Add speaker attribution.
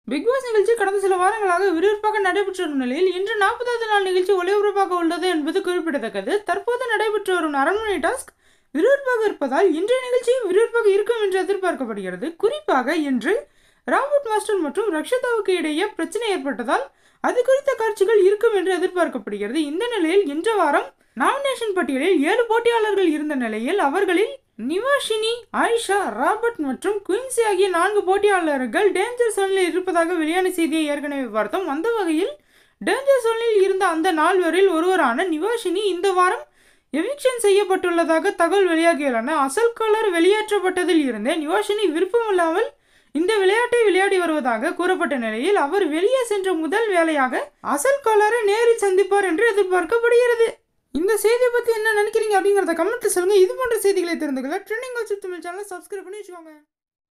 Speaker 1: big pass நிகழ்ச்சி கடந்த சில வாரங்களாக விறுவிறுப்பாக நடைபெற்று வரும் நிலையில் இன்று நாற்பதாவது நாள் நிகழ்ச்சி ஒளிபரப்பாக உள்ளது என்பது குறிப்பிடத்தக்கது தற்போது நடைபெற்று வரும் அரண்மனை டாஸ்க் விறுவிறுப்பாக இருப்பதால் இன்றைய நிகழ்ச்சியும் விறுவிறுப்பாக இருக்கும் என்று எதிர்பார்க்கப்படுகிறது குறிப்பாக இன்று ராபர்ட் மாஸ்டர் மற்றும் ரக்ஷதாவுக்கு இடையே பிரச்சனை ஏற்பட்டதால் அது குறித்த காட்சிகள் இருக்கும் என்று எதிர்பார்க்கப்படுகிறது இந்த நிலையில் இன்ற வாரம் நாமினேஷன் பட்டியலில் ஏழு போட்டியாளர்கள் இருந்த நிலையில் அவர்களில் நிவாஷினி ஆயிஷா ராபர்ட் மற்றும் குயின்சி ஆகிய நான்கு போட்டியாளர்கள் டேஞ்சர் சோனில் இருப்பதாக வெளியான செய்தியை ஏற்கனவே பார்த்தோம் அந்த வகையில் டேஞ்சர் சோனில் இருந்த அந்த நால்வரில் ஒருவரான நிவாஷினி இந்த வாரம் எவிக்ஷன் செய்யப்பட்டுள்ளதாக தகவல் வெளியாகியுள்ளன அசல் கலர் வெளியேற்றப்பட்டதில் இருந்தே நிவாஷினி விருப்பமில்லாமல் இந்த விளையாட்டை விளையாடி வருவதாக கூறப்பட்ட நிலையில் அவர் வெளியே சென்ற முதல் வேலையாக அசல் காலரை நேரில் சந்திப்பார் என்று எதிர்பார்க்கப்படுகிறது இந்த செய்தியை பற்றி என்ன நினைக்கிறீங்க அப்படிங்கிறத கமெண்ட்ல சொல்லுங்க இது போன்ற செய்திகளை தெரிந்துக்கொள்ள ட்ரெண்டிங் தமிழ் சேனலை சப்ஸ்கிரைப் பண்ணி வச்சுக்கோங்க